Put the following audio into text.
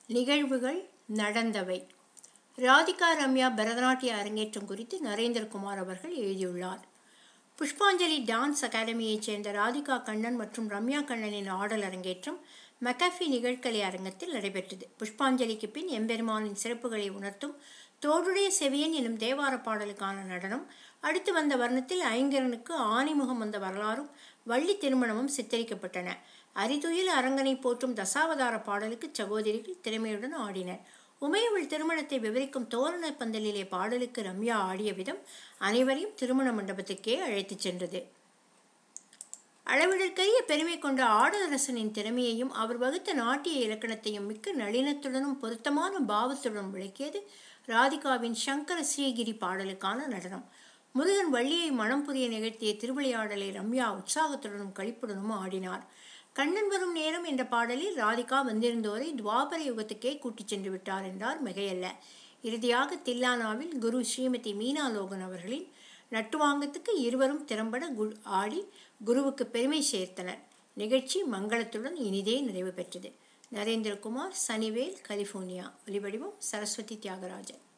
நிகழ்வுகள் நடந்தவை ராதிகா ரம்யா பரதநாட்டிய அரங்கேற்றம் குறித்து நரேந்திரகுமார் அவர்கள் எழுதியுள்ளார் புஷ்பாஞ்சலி டான்ஸ் அகாடமியைச் சேர்ந்த ராதிகா கண்ணன் மற்றும் ரம்யா கண்ணனின் ஆடல் அரங்கேற்றம் மெக்காஃபி நிகழ்கலை அரங்கத்தில் நடைபெற்றது புஷ்பாஞ்சலிக்கு பின் எம்பெருமானின் சிறப்புகளை உணர்த்தும் தோடுடைய செவியன் எனும் தேவார பாடலுக்கான நடனம் அடுத்து வந்த வர்ணத்தில் ஐங்கரனுக்கு ஆணிமுகம் வந்த வரலாறும் வள்ளி திருமணமும் சித்தரிக்கப்பட்டன அரிதுயில் அரங்கனை போற்றும் தசாவதார பாடலுக்கு சகோதரிகள் திறமையுடன் ஆடினர் உமையவள் திருமணத்தை விவரிக்கும் தோரண பந்தலிலே பாடலுக்கு ரம்யா ஆடிய விதம் அனைவரையும் திருமண மண்டபத்துக்கே அழைத்துச் சென்றது அளவிடற்கரிய பெருமை கொண்ட ஆடலரசனின் திறமையையும் அவர் வகுத்த நாட்டிய இலக்கணத்தையும் மிக்க நளினத்துடனும் பொருத்தமான பாவத்துடனும் விளக்கியது ராதிகாவின் சங்கர ஸ்ரீகிரி பாடலுக்கான நடனம் முருகன் வள்ளியை மனம் புரிய நிகழ்த்திய திருவிளையாடலை ரம்யா உற்சாகத்துடனும் களிப்புடனும் ஆடினார் கண்ணன் வரும் நேரம் என்ற பாடலில் ராதிகா வந்திருந்தோரை துவாபர யுகத்துக்கே கூட்டிச் சென்று விட்டார் என்றார் மிகையல்ல இறுதியாக தில்லானாவில் குரு ஸ்ரீமதி மீனா லோகன் அவர்களின் நட்டுவாங்கத்துக்கு இருவரும் திறம்பட கு ஆடி குருவுக்கு பெருமை சேர்த்தனர் நிகழ்ச்சி மங்களத்துடன் இனிதே நிறைவு பெற்றது நரேந்திரகுமார் சனிவேல் கலிஃபோர்னியா ஒலிவடிவம் சரஸ்வதி தியாகராஜன்